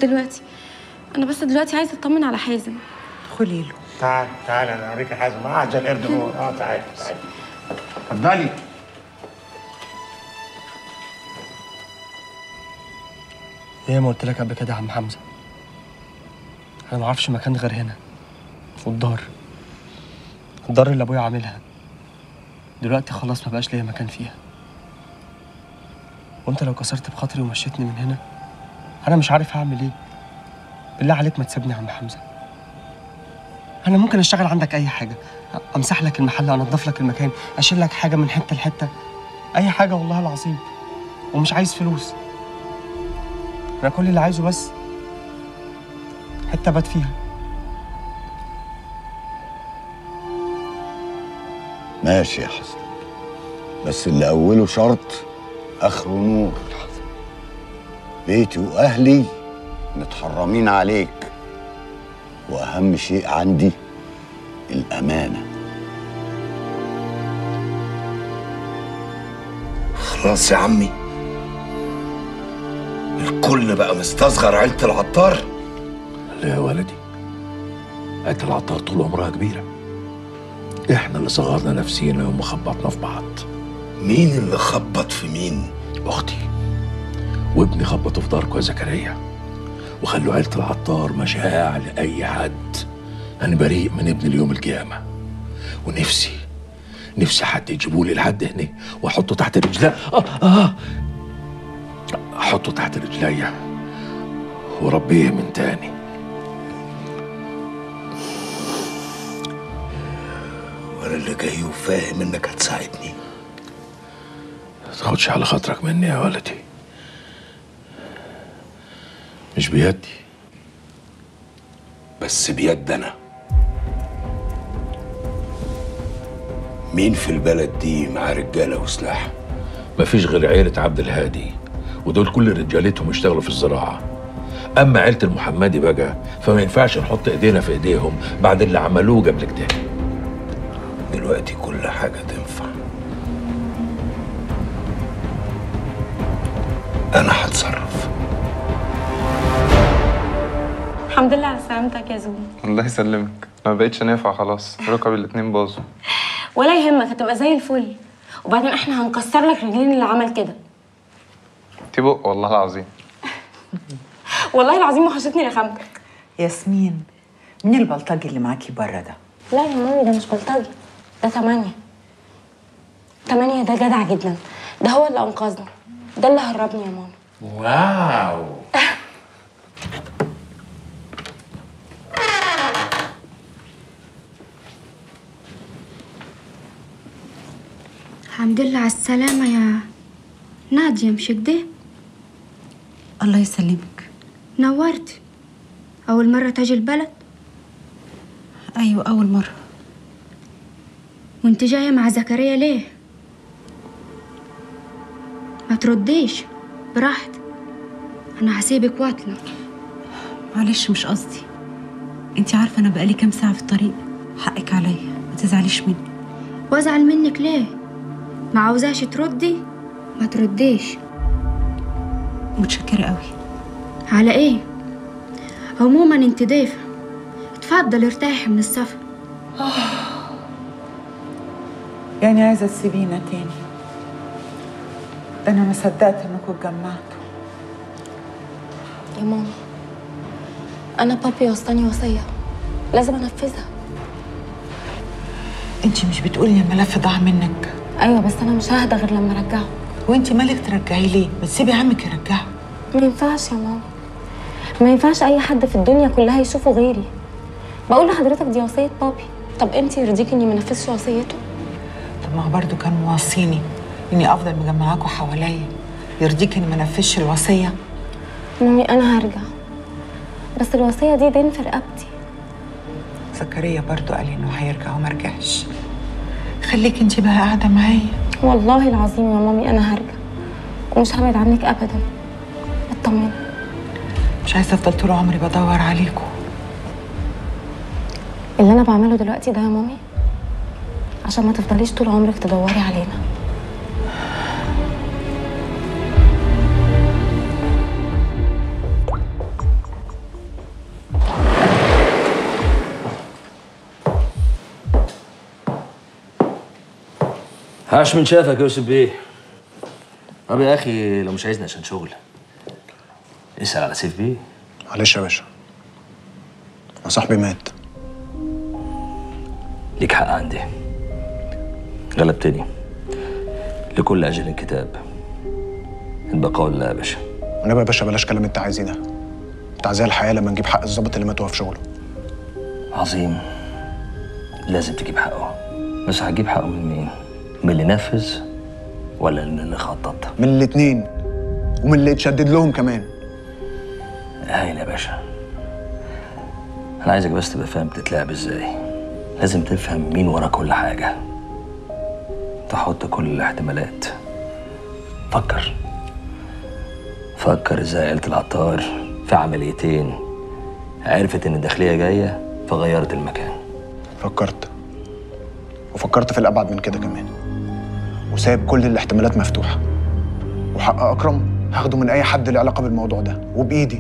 دلوقتي انا بس دلوقتي عايزه اطمن على حازم ادخلي له تعال تعال انا اوريك يا حازم قاعد زي القرد هو اه تعال تعال اتفضلي زي ما قلت لك قبل كده يا عم حمزه انا ما اعرفش مكان غير هنا والدار الدار اللي ابويا عاملها دلوقتي خلاص ما بقاش ليا مكان فيها وانت لو كسرت بخاطري ومشيتني من هنا انا مش عارف هعمل ايه بالله عليك ما تسيبني يا عم حمزه انا ممكن اشتغل عندك اي حاجه امسح لك المحل انضف لك المكان اشيل لك حاجه من حته لحته اي حاجه والله العظيم ومش عايز فلوس انا كل اللي عايزه بس حته بات فيها ماشي يا حسن بس اللي أوله شرط آخره نور بيتي وأهلي متحرمين عليك وأهم شيء عندي الأمانة خلاص يا عمي الكل بقى مستصغر عيلة العطار لا يا ولدي عيلة العطار طول عمرها كبيرة احنا اللي صغرنا نفسينا يوم ما خبطنا في بعض مين اللي خبط في مين؟ اختي وابني خبطوا في داركو يا زكريا وخلوا عيلة العطار مشاع لأي حد أنا بريء من ابن اليوم القيامة ونفسي نفسي حد يجيبولي لحد هنا واحطه تحت رجلي آه آه احطه تحت رجليا وربيه من تاني وانا اللي جاي وفاهم انك هتساعدني ما تاخدش على خاطرك مني يا ولدي مش بيدي بس بيد انا مين في البلد دي معاه رجاله وسلاح مفيش غير عيلة عبد الهادي ودول كل رجالتهم يشتغلوا في الزراعة أما عيلة المحمدي بقى فما ينفعش نحط إيدينا في إيديهم بعد اللي عملوه قبل كده دلوقتي كل حاجه تنفع انا هتصرف الحمد لله على سلامتك يا زوم الله يسلمك ما بقتش نافع خلاص ركب الاتنين باظوا ولا يهمك هتبقى زي الفل وبعدين احنا هنكسر لك رجلين اللي عمل كده تبق والله العظيم والله العظيم وحشتني رخامتك ياسمين مين البلطجي اللي معاكي بره ده لا يا مامي ده مش بلطجي ده تمانية تمانية ده جدع جدا ده هو اللي انقذنا ده اللي هربني يا ماما واو الحمد لله على السلامة يا نادية مش كده؟ الله يسلمك نورت أول مرة تجي البلد ايوه اول مره وانت جاية مع زكريا ليه؟ ما ترديش براحتك أنا هسيبك واطلع معلش مش قصدي انت عارفه انا بقالي كام ساعه في الطريق حقك عليا ما تزعليش مني وازعل منك ليه؟ ما عاوزاش تردي؟ ما ترديش متشكره قوي على ايه؟ عموما انت ضيفة اتفضل ارتاحي من السفر يعني عايزه تسيبينا تاني ده انا ما صدقت انكم اتجمعتوا يا ماما انا بابي وصاني وصية لازم انفذها انت مش بتقولي الملف ضاع منك ايوه بس انا مش ههدى غير لما ارجعه وانت مالك ترجعيه ليه ما تسيبي عمك يرجعه ما ينفعش يا ماما ما ينفعش اي حد في الدنيا كلها يشوفه غيري بقول لحضرتك دي وصية بابي طب انت يرضيك اني ما انفذش وصيته طب ما هو برضه كان موصيني اني افضل مجمعاكوا حواليا يرضيك اني ما انفذش الوصيه مامي انا هرجع بس الوصية دي دين في رقبتي زكريا برضه قال لي انه هيرجع وما رجعش خليك انت بقى قاعده معايا والله العظيم يا مامي انا هرجع ومش هبعد عنك ابدا اطمني مش عايزه افضل طول عمري بدور عليكم اللي انا بعمله دلوقتي ده يا مامي عشان ما تفضليش طول عمرك تدوري علينا عاش من شافك يا يوسف بيه طب يا اخي لو مش عايزني عشان شغل اسال على سيف بيه معلش يا باشا انا صاحبي مات ليك حق عندي غلبتني لكل اجل كتاب البقاء لله يا باشا ونبقى يا باشا بلاش كلام التعازي ده تعزيه الحياه لما نجيب حق الظابط اللي مات وهو في شغله عظيم لازم تجيب حقه بس هتجيب حقه من مين؟ من اللي نفذ ولا من اللي خطط؟ من الاتنين ومن اللي اتشدد لهم كمان هايل يا باشا انا عايزك بس تبقى فاهم بتتلعب ازاي لازم تفهم مين ورا كل حاجة تحط كل الاحتمالات فكر فكر ازاي عيلة العطار في عمليتين عرفت ان الداخلية جاية فغيرت المكان فكرت وفكرت في الابعد من كده كمان وسايب كل الاحتمالات مفتوحه وحق اكرم هاخده من اي حد له علاقه بالموضوع ده وبايدي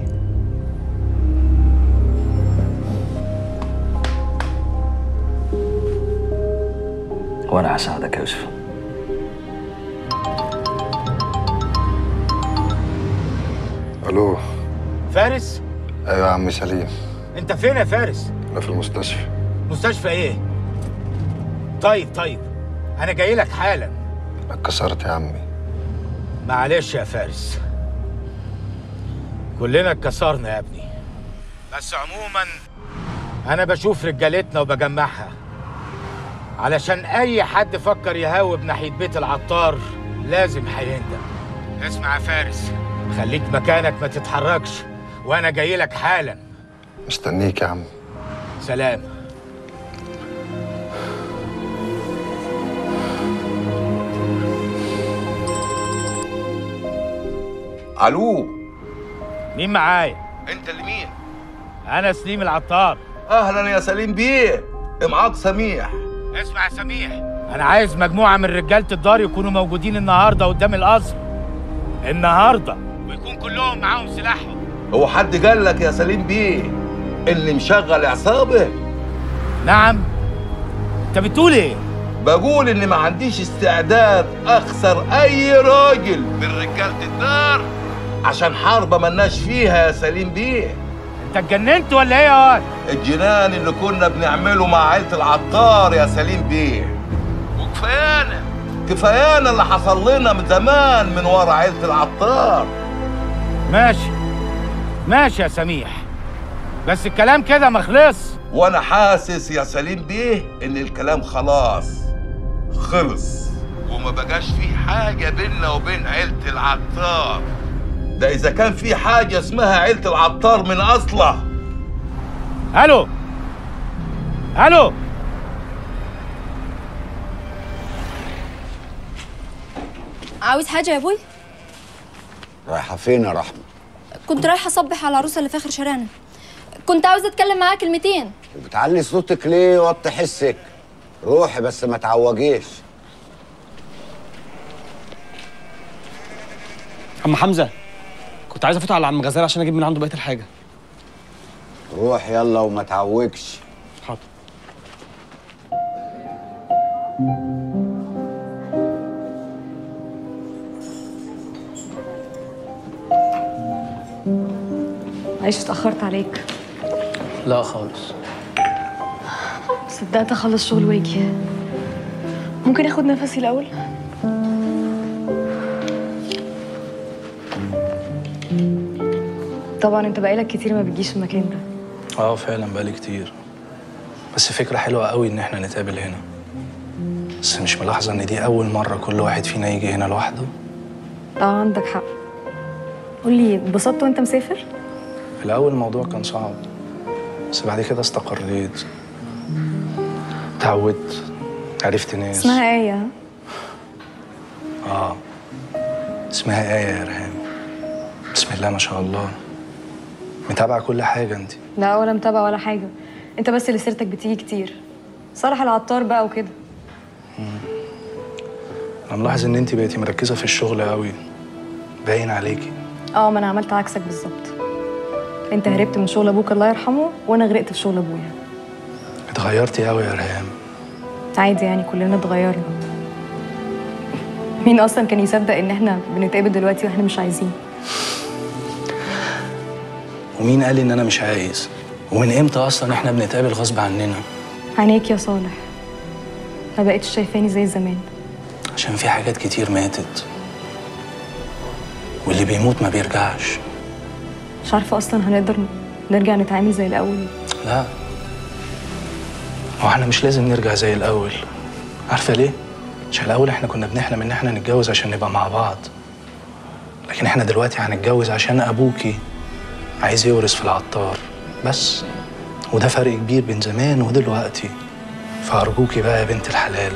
وانا هساعدك يا يوسف الو فارس ايوه يا عم سليم انت فين يا فارس انا في المستشفى مستشفى ايه طيب طيب انا جاي لك حالا اتكسرت يا عمي معلش يا فارس كلنا اتكسرنا يا ابني بس عموما انا بشوف رجالتنا وبجمعها علشان اي حد فكر يهاوب ناحيه بيت العطار لازم هيندم اسمع يا فارس خليك مكانك ما تتحركش وانا جاي لك حالا مستنيك يا عم سلام الو مين معايا انت اللي مين انا سليم العطار اهلا يا سليم بيه معاك سميح اسمع يا سميح انا عايز مجموعه من رجاله الدار يكونوا موجودين النهارده قدام القصر النهارده ويكون كلهم معاهم سلاحهم هو حد قال لك يا سليم بيه اللي مشغل عصابه نعم انت بتقول ايه بقول اني ما عنديش استعداد اخسر اي راجل من رجاله الدار عشان حربه ملناش فيها يا سليم بيه انت اتجننت ولا ايه يا واد الجنان اللي كنا بنعمله مع عيله العطار يا سليم بيه وكفايانا كفايانا اللي حصل لنا من زمان من ورا عيله العطار ماشي ماشي يا سميح بس الكلام كده مخلص وانا حاسس يا سليم بيه ان الكلام خلاص خلص وما بقاش في حاجه بيننا وبين عيله العطار ده اذا كان في حاجه اسمها عيله العطار من اصله الو الو عاوز حاجة يا ابوي؟ رايحه فين يا رحمه كنت رايحة أصبح على العروسة اللي في آخر شارعنا كنت عاوزة أتكلم معاها كلمتين بتعلي صوتك ليه وطي حسك روحي بس ما تعوجيش عم حمزه كنت عايز افوت على عم غزال عشان اجيب من عنده بقيه الحاجه روح يلا وما تعوجش حاضر معلش اتأخرت عليك لا خالص صدقت اخلص شغل واجي ممكن اخد نفسي الاول طبعا انت بقالك كتير ما بتجيش المكان ده اه فعلا بقالي كتير بس فكرة حلوة قوي إن إحنا نتقابل هنا بس مش ملاحظة إن دي أول مرة كل واحد فينا يجي هنا لوحده اه عندك حق قولي اتبسطت وانت مسافر في الأول الموضوع كان صعب بس بعد كده استقريت اتعودت عرفت ناس اسمها ايه ها؟ اه اسمها آية يا ريهام بسم الله ما شاء الله متابعة كل حاجة انت لا ولا متابعه ولا حاجه انت بس اللي سيرتك بتيجي كتير صالح العطار بقى وكده أنا ملاحظ إن انت بقيتي مركزة في الشغل قوي باين عليكي اه ما انا عملت عكسك بالظبط انت هربت من شغل ابوك الله يرحمه وانا غرقت في شغل ابويا اتغيرتي قوي يا ريهام عادي يعني كلنا اتغيرنا مين اصلا كان يصدق ان احنا بنتقابل دلوقتي واحنا مش عايزين ومين قال ان انا مش عايز ومن امتى اصلا احنا بنتقابل غصب عننا عينيك يا صالح ما بقتش شايفاني زي زمان عشان في حاجات كتير ماتت واللي بيموت ما بيرجعش مش عارفه اصلا هنقدر نرجع نتعامل زي الاول لا هو احنا مش لازم نرجع زي الاول عارفه ليه عشان الاول احنا كنا بنحلم ان احنا نتجوز عشان نبقى مع بعض لكن احنا دلوقتي هنتجوز عشان ابوكي عايز يورث في العطار بس وده فرق كبير بين زمان ودلوقتي فارجوكي بقى يا بنت الحلال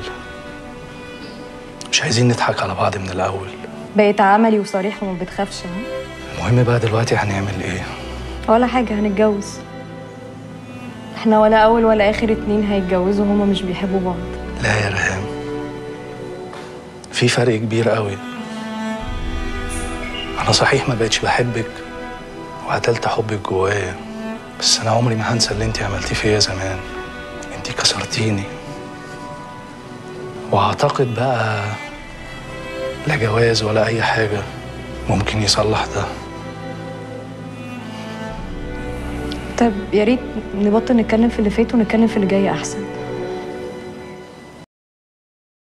مش عايزين نضحك على بعض من الاول بقيت عملي وصريح وما بتخافش ها المهم بقى دلوقتي هنعمل ايه ولا حاجه هنتجوز احنا ولا اول ولا اخر اتنين هيتجوزوا هما مش بيحبوا بعض لا يا ريهام في فرق كبير قوي انا صحيح ما بقتش بحبك وقتلت حبك جوايا بس انا عمري ما هنسى اللي انت عملتيه فيا زمان انت كسرتيني واعتقد بقى لا جواز ولا اي حاجه ممكن يصلح ده طب يا ريت نبطل نتكلم في اللي فات ونتكلم في اللي جاي احسن